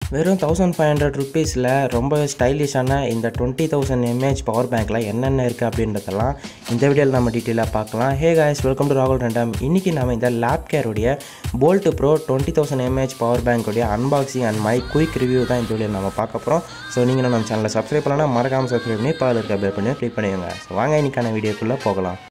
வெறும் thousand five hundred ருபீஸில் ரொம்ப ஸ்டைலிஷான இந்த டுவெண்ட்டி தௌசண்ட் எம்ஏஹெச் பவர் பேங்க்கில் என்னென்ன இருக்குது அப்படின்றதெல்லாம் இந்த வீடியோவில் நம்ம டீட்டெயிலாக பார்க்கலாம் ஹே காய்ஸ் வெல்கம் டு ராகுல் ரெண்டாம் இன்றைக்கி நம்ம இந்த லேப் கேருடைய bolt bro twenty thousand mAh power பேங்க்குடைய unboxing and my quick review தான் இந்த வீடியோவில் நம்ம பார்க்க போகிறோம் ஸோ நீங்கள் நம்ம சேனலை சப்ஸ்கிரைப் பண்ணலாம் மறக்காமல் சப்ஸ்கிரைப் பண்ணி பால் இருக்க பெல் பண்ணி கிளிக் பண்ணிடுங்க ஸோ வாங்க இன்றைக்கான வீடியோக்குள்ளே போகலாம்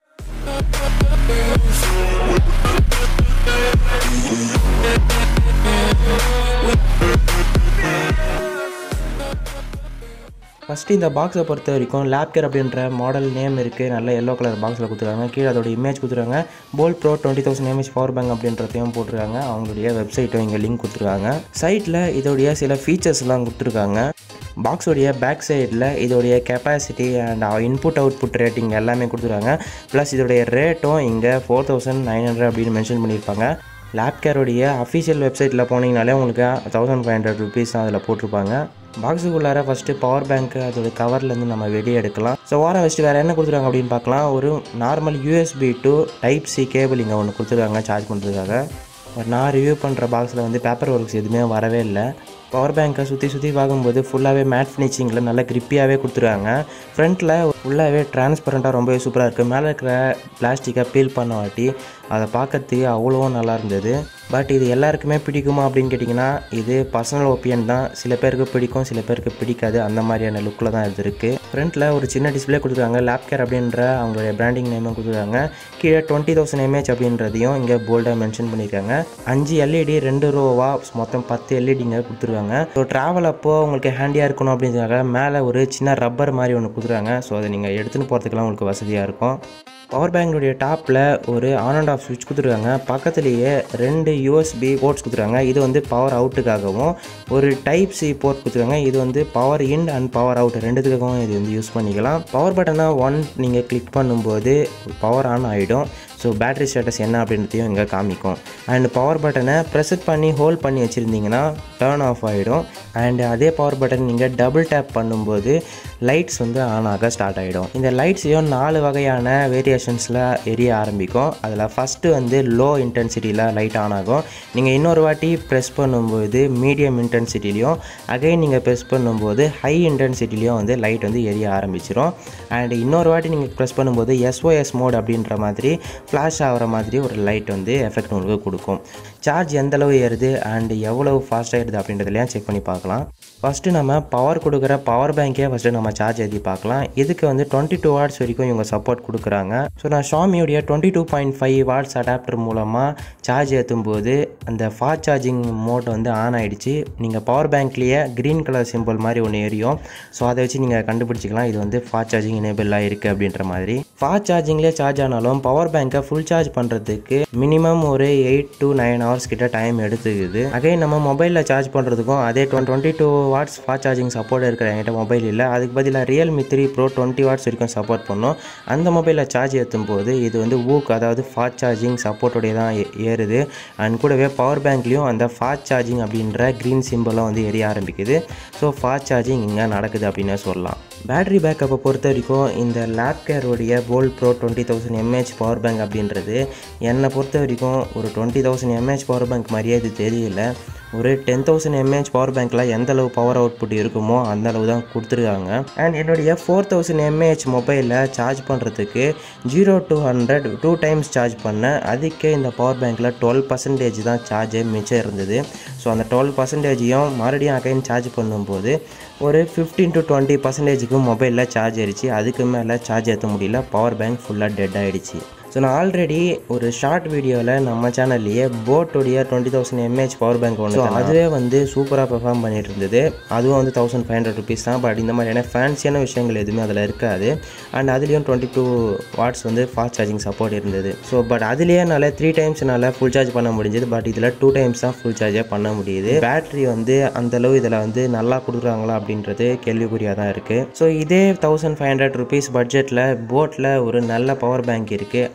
ஃபஸ்ட்டு இந்த பாக்ஸை பொறுத்த வரைக்கும் லேப் கேர் அப்படின்ற மாடல் நேம் இருக்குது நல்ல எல்லோ கலர் பாக்ஸில் கொடுத்துருக்காங்க கீழே அதோட இமேஜ் கொடுத்துருக்காங்க Bolt bro twenty thousand mAh power bank அப்படின்றதையும் போட்டிருக்காங்க அவங்களுடைய வெப்சைட்டும் இங்கே லிங்க் கொடுத்துருக்காங்க சைட்டில் இதோடைய சில ஃபீச்சர்ஸ்லாம் கொடுத்துருக்காங்க பாக்ஸோடைய பேக் சைடில் இதோடைய capacity and input output rating எல்லாமே கொடுத்துருக்காங்க ப்ளஸ் இதோடைய ரேட்டும் இங்கே ஃபோர் தௌசண்ட் நைன் ஹண்ட்ரட் அப்படின்னு மென்ஷன் பண்ணியிருப்பாங்க லேப் கேருடைய அஃபிஷியல் வெப்சைட்டில் போனீங்கனாலே உங்களுக்கு தௌசண்ட் ஃபைவ் ஹண்ட்ரட் ருபீஸ் தான் அதில் போட்டிருப்பாங்க பாக்ஸுக்குள்ளார ஃபஸ்ட்டு பவர் பேங்க்கு அதோட கவர்லேருந்து நம்ம வெளியே எடுக்கலாம் ஸோ வாரம் வச்சுட்டு வேறு என்ன கொடுத்துருக்காங்க அப்படின்னு பார்க்கலாம் ஒரு normal USB to type C cable இங்கே ஒன்று கொடுத்துருக்காங்க சார்ஜ் பண்ணுறதுக்காக ஒரு நான் ரிவ்யூ பண்ணுற பாக்ஸில் வந்து பேப்பர் ஒர்க்ஸ் எதுவுமே வரவே இல்லை பவர் பேங்க்கை சுற்றி சுற்றி பார்க்கும்போது ஃபுல்லாகவே மேட் ஃபினிஷிங்கில் நல்லா கிரிப்பியாகவே கொடுத்துருக்காங்க ஃப்ரண்ட்டில் ஃபுல்லாகவே டிரான்ஸ்பரண்ட்டாக ரொம்பவே சூப்பராக இருக்குது மேலே இருக்கிற பிளாஸ்டிக்கை பீல் பண்ண வாட்டி அதை பார்க்கறதுக்கு அவ்வளோ நல்லா இருந்தது பட் இது எல்லாருக்குமே பிடிக்குமா அப்படின்னு கேட்டிங்கன்னா இது பர்சனல் ஒப்பீனியன் தான் சில பேருக்கு பிடிக்கும் சில பேருக்கு பிடிக்காது அந்த மாதிரியான லுக்கில் தான் இது இருக்குது ஃப்ரண்ட்டில் ஒரு சின்ன டிஸ்பிளே கொடுத்துருக்காங்க லேப் கேர் அப்படின்ற அவங்களுடைய பிராண்டிங் நேமும் கொடுத்துருக்காங்க கீழே டுவெண்ட்டி தௌசண்ட் எம்ஏஹெச் அப்படின்றதையும் இங்கே போல்டாக மென்ஷன் பண்ணியிருக்காங்க அஞ்சு எல்இடி ரெண்டு ரோவா மொத்தம் பத்து எல்இடிங்க கொடுத்துருக்காங்க ஸோ ட்ராவல் அப்போ உங்களுக்கு ஹேண்டியாக இருக்கணும் அப்படின்றதுக்காக மேலே ஒரு சின்ன ரப்பர் மாதிரி ஒன்று கொடுத்துருக்காங்க ஸோ அதை நீங்கள் எடுத்துன்னு போகிறதுக்கெல்லாம் உங்களுக்கு வசதியாக இருக்கும் பவர் பேங்குடைய டாப்பில் ஒரு ஆன் அண்ட் ஆஃப் சுவிட்ச் கொடுத்துருக்காங்க பக்கத்துலேயே ரெண்டு யூஎஸ்பி போர்ட்ஸ் கொடுத்துருக்காங்க இது வந்து பவர் அவுட்டுக்காகவும் ஒரு டைப் சி போர்ட் கொடுத்துருக்காங்க இது வந்து power in and power out ரெண்டுத்துக்காகவும் இது வந்து யூஸ் பண்ணிக்கலாம் பவர் பட்டனை ஒன் நீங்கள் கிளிக் பண்ணும்போது பவர் ஆன் ஆகிடும் ஸோ பேட்டரி ஸ்டேட்டஸ் என்ன அப்படின்றதையும் இங்கே காமிக்கும் அண்ட் பவர் பட்டனை ப்ரெஸ் பண்ணி ஹோல்ட் பண்ணி வச்சுருந்தீங்கன்னா டேர்ன் ஆஃப் ஆகிடும் அண்ட் அதே பவர் பட்டன் நீங்கள் டபுள் டேப் பண்ணும்போது லைட்ஸ் வந்து ஆன் ஆக ஸ்டார்ட் ஆகிடும் இந்த லைட்ஸையும் நாலு வகையான வேரியேஷன்ஸில் எரிய ஆரம்பிக்கும் அதில் ஃபஸ்ட்டு வந்து லோ இன்டென்சிட்டியில் லைட் ஆன் ஆகும் நீங்கள் இன்னொரு வாட்டி ப்ரெஸ் பண்ணும்போது மீடியம் இன்டென்சிட்டிலையும் அகைன் நீங்கள் ப்ரெஸ் பண்ணும்போது ஹை இன்டென்சிட்டிலையும் வந்து லைட் வந்து எரிய ஆரம்பிச்சிடும் அண்ட் இன்னொரு வாட்டி நீங்கள் ப்ரெஸ் பண்ணும்போது எஸ்ஓஎஸ் மோட் அப்படின்ற மாதிரி ஃப்ளாஷ் ஆகிற மாதிரி ஒரு லைட் வந்து எஃபெக்ட் உங்களுக்கு கொடுக்கும் சார்ஜ் எந்தளவு ஏறுது அண்ட் எவ்வளவு ஃபாஸ்ட்டாக ஏறுது அப்படின்றதுலையும் செக் பண்ணி பார்க்கலாம் ஃபஸ்ட்டு நம்ம பவர் கொடுக்குற பவர் பேங்க்கே ஃபஸ்ட்டு நம்ம சார்ஜ் ஏற்றி பார்க்கலாம் இதுக்கு வந்து டுவெண்ட்டி டூ வாட்ஸ் வரைக்கும் இவங்க சப்போர்ட் கொடுக்குறாங்க ஸோ நான் ஷாமியோடைய twenty two point five watts adapter மூலமாக சார்ஜ் ஏற்றும் போது அந்த ஃபாஸ்ட் சார்ஜிங் மோட் வந்து ஆன் ஆகிடுச்சு நீங்கள் பவர் பேங்க்லேயே க்ரீன் கலர் சிம்பிள் மாதிரி ஒன்று எரியும் ஸோ அதை வச்சு நீங்கள் கண்டுபிடிச்சிக்கலாம் இது வந்து ஃபாஸ்ட் சார்ஜிங் எனேபிளாக இருக்குது அப்படின்ற மாதிரி ஃபாஸ்ட் சார்ஜிங்லேயே சார்ஜ் ஆனாலும் பவர் பேங்க்கை ஃபுல் சார்ஜ் பண்ணுறதுக்கு மினிமம் ஒரு எயிட் டு நைன் ஹவர்ஸ் கிட்ட டைம் எடுத்துக்குது அகைன் நம்ம மொபைலில் சார்ஜ் பண்ணுறதுக்கும் அதே twenty two watts fast charging support இருக்கிற என்கிட்ட மொபைல் இல்லை அதுக்கு பதிலாக Realme three pro twenty watts வரைக்கும் சப்போர்ட் பண்ணும் அந்த மொபைலில் சார்ஜ் ஏற்றும் போது இது வந்து ஊக் அதாவது ஃபாஸ்ட் சார்ஜிங் சப்போர்ட்டோடைய தான் ஏ- ஏறுது அண்ட் கூடவே பவர் பேங்க்லேயும் அந்த ஃபாஸ்ட் சார்ஜிங் அப்படின்ற க்ரீன் சிம்பிளும் வந்து எரிய ஆரம்பிக்குது ஸோ ஃபாஸ்ட் சார்ஜிங் இங்கே நடக்குது அப்படின்னு சொல்லலாம் பேட்டரி பேக்கப்பை பொறுத்த வரைக்கும் இந்த லேப் கேருடைய bolt bro twenty thousand mAh power bank அப்படின்றது என்னை பொறுத்த வரைக்கும் ஒரு twenty thousand mAh power bank மாதிரியே இது தெரியல ஒரு டென் தௌசண்ட் எம்ஏஹெச் பவர் பேங்க்கில் எந்த அளவு பவர் அவுட்புட் இருக்குமோ அந்த அளவு தான் கொடுத்துருக்காங்க அண்ட் என்னுடைய ஃபோர் தௌசண்ட் எம்ஏஹெச் மொபைலில் சார்ஜ் பண்ணுறதுக்கு zero to hundred two times charge பண்ணேன் அதுக்கே இந்த பவர் பேங்க்கில் டுவெல் பர்சன்டேஜ் தான் சார்ஜே மிச்சம் இருந்தது ஸோ அந்த டுவெல் பர்சன்டேஜையும் மறுபடியும் அகைன் சார்ஜ் பண்ணும்போது ஒரு ஃபிஃப்டீன் டு டுவெண்ட்டி பர்சன்டேஜுக்கு மொபைலில் சார்ஜ் ஆயிடுச்சு அதுக்கு மேலே சார்ஜ் ஏற்ற முடியல பவர் பேங்க் ஃபுல்லாக டெட் ஆகிடுச்சு ஸோ நான் ஆல்ரெடி ஒரு ஷார்ட் வீடியோவில் நம்ம சேனல்லையே போட்டோடைய twenty thousand mAh power bank ஒன்று அதுவே வந்து சூப்பராக பெர்ஃபார்ம் பண்ணிட்டு இருந்தது அதுவும் வந்து தௌசண்ட் ஃபைவ் ஹண்ட்ரட் ருபீஸ் தான் பட் இந்த மாதிரியான ஃபேன்சியான விஷயங்கள் எதுவுமே அதில் இருக்காது அண்ட் அதுலேயும் டுவெண்ட்டி டூ வாட்ஸ் வந்து ஃபாஸ்ட் சார்ஜிங் சப்போர்ட் இருந்தது ஸோ பட் அதுலேயே என்னால் த்ரீ டைம்ஸ்னால ஃபுல் சார்ஜ் பண்ண முடிஞ்சது பட் இதில் டூ டைம்ஸ் தான் ஃபுல் சார்ஜே பண்ண முடியுது பேட்டரி வந்து அந்த அளவு இதில் வந்து நல்லா கொடுக்குறாங்களா அப்படின்றது கேள்விக்குறியாக தான் இருக்குது ஸோ இதே தௌசண்ட் ஃபைவ் ஹண்ட்ரட் ருபீஸ் பட்ஜெட்டில் போட்டில் ஒரு நல்ல பவர் பேங்க் இருக்குது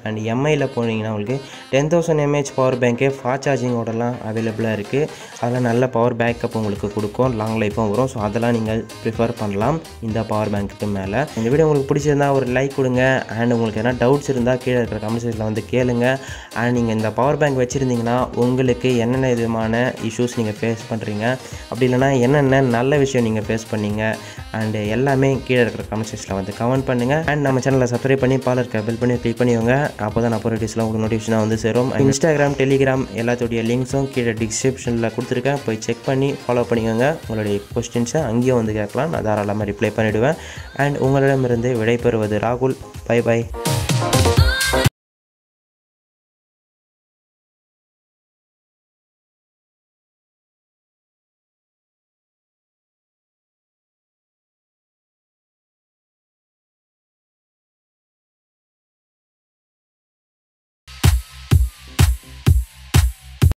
அண்ட் எம்ஐயில் போனீங்கன்னா உங்களுக்கு டென் தௌசண்ட் எம்ஏஹெச் பவர் பேங்க்கே ஃபாஸ்ட் சார்ஜிங்கோடலாம் அவைலபிளாக இருக்குது அதெல்லாம் நல்ல பவர் பேக்கப் உங்களுக்கு கொடுக்கும் லாங் லைஃப்பும் வரும் ஸோ அதெல்லாம் நீங்கள் ப்ரிஃபர் பண்ணலாம் இந்த பவர் பேங்க்குக்கு மேலே இந்த வீடியோ உங்களுக்கு பிடிச்சிருந்தா ஒரு லைக் கொடுங்க அண்ட் உங்களுக்கு எதனா டவுட்ஸ் இருந்தால் கீழே இருக்கிற கமெண்ட் செக்ஷனில் வந்து கேளுங்க அண்ட் நீங்கள் இந்த பவர் பேங்க் வச்சுருந்தீங்கன்னா உங்களுக்கு என்னென்ன விதமான இஷ்யூஸ் நீங்கள் ஃபேஸ் பண்ணுறீங்க அப்படி இல்லைனா என்னென்ன நல்ல விஷயம் நீங்கள் ஃபேஸ் பண்ணீங்க அண்டு எல்லாமே கீழே இருக்கிற கமெண்ட் செக்ஷனில் வந்து கமெண்ட் பண்ணுங்கள் அண்ட் நம்ம சேனலை சப்ஸ்கிரைப் பண்ணி பால் இருக்க பெல் பண்ணி கிளிக் பண்ணிக்கோங்க அப்போ தான் நான் ப்ரோடியூஸ்லாம் உங்களுக்கு நோட்டிஃபிகேஷனாக வந்து சேரும் இன்ஸ்டாகிராம் டெலிகிராம் எல்லாத்துடைய லிங்க்ஸும் கீழே டிஸ்கிரிப்ஷனில் கொடுத்துருக்கேன் போய் செக் பண்ணி ஃபாலோ பண்ணிக்கோங்க உங்களுடைய கொஸ்டின்ஸை அங்கேயும் வந்து கேட்கலாம் நான் தாராளமாக ரிப்ளை பண்ணிவிடுவேன் அண்ட் உங்களிடமிருந்து விடைபெறுவது ராகுல் பை பை